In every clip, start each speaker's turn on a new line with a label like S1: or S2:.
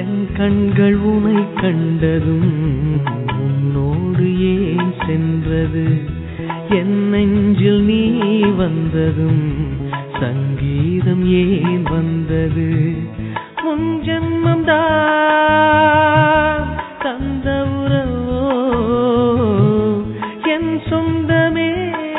S1: என் கண்கள் உனை கண்டதும் உன்னோடு ஏன் சென்றது என் நெஞ்சில் நீ வந்ததும் சங்கீதம் ஏன் வந்தது முன் ஜென்மம் தான் தந்த உறவோ என் சொந்தமே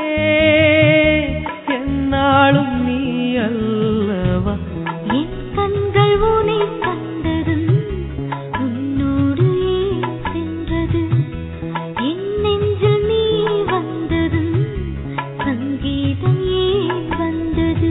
S1: என்னாலும் நீ அல்லவா
S2: என் கண்கள் உனை கண்டதும் உன்னோடு ஏன் சென்றது என் நெஞ்சில் நீ வந்ததும் சங்கீதம் ஏன் வந்தது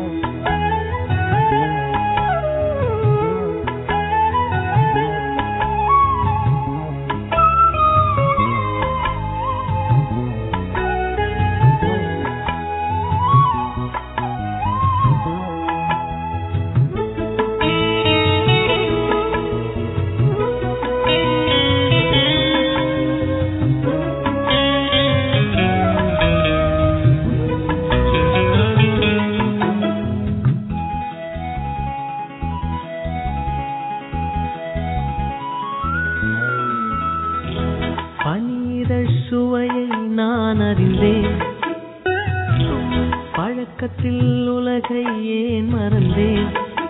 S1: பனிதழ் சுவையை நான் அறிந்தேன் பழக்கத்தில் உலகை ஏன் மறந்தேன்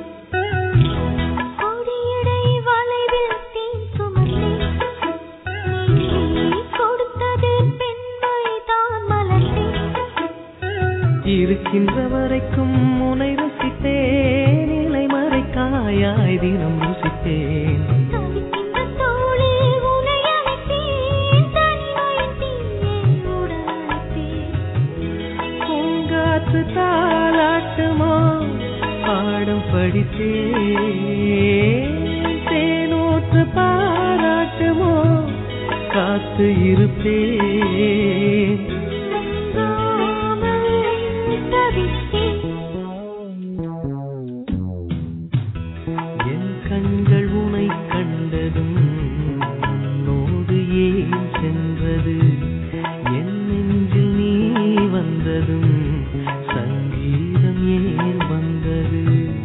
S2: கொடியடை வளைவில் தேன் சுமந்தேன் நீ கொடுத்தது பெண்மை தான் மலர்ந்தேன்
S1: இருக்கின்ற வரைக்கும் முனை ரசித்தேன் இலை மறைக்காயாய் தினம் ருசித்தேன்
S2: தவிக்கின்ற தோளில் உனை அணைத்தேன் தனிமையின் தீயை உடலழைத்தேன்
S1: பூங்காற்று தாளாட்டுமோ பாடம் படித்தேன் தேனூற்று பாராட்டுமோ காத்து இருப்பேன் என் கண்கள் உனை கண்டதும் உன்னோடு ஏன் சென்றது என் நெஞ்சில் நீ வந்ததும் சங்கீதம் ஏன் வந்தது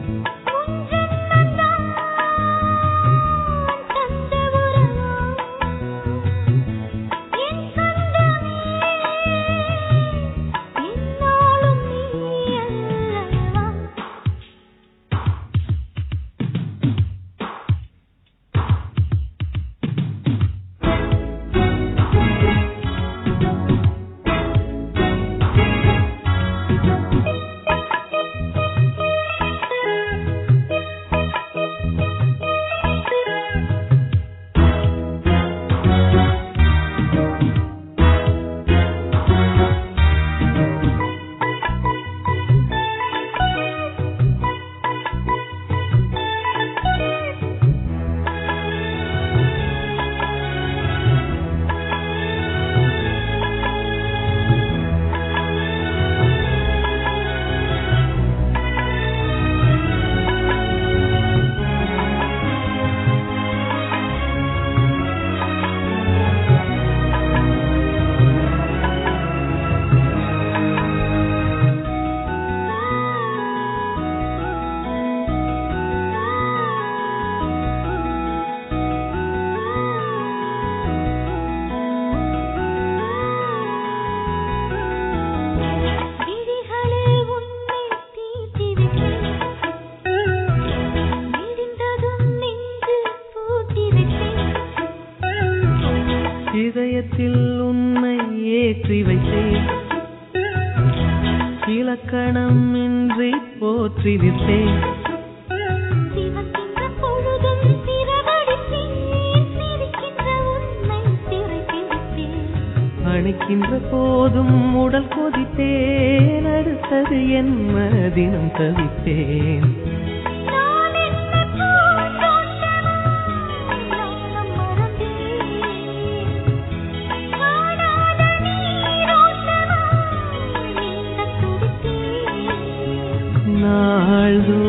S2: விழிகளில் உன்னை தீட்டி விட்டேன் விடிந்ததும் நெஞ்சில் பூட்டி விட்டேன்
S1: இதயத்தில் உன்னை ஏற்றி வைத்தேன் இலக்கணம் இன்றி போற்றி விட்டேன்
S2: சிவக்கின்ற பொழுதும் சிறகடித்தேன் சிரிக்கின்ற உன்னை சிறைத்து விட்டேன்
S1: அணைக்கின்ற போதும் உடல் கொதித்தேன் அடுத்தது என்ன தினம் தவித்தேன்
S2: நான் என்ன பூந்தோட்டமோ நானும் மறந்தேன் காணாத நீரோட்டமோ நீந்த துடித்தேன்
S1: நாள்தோறும்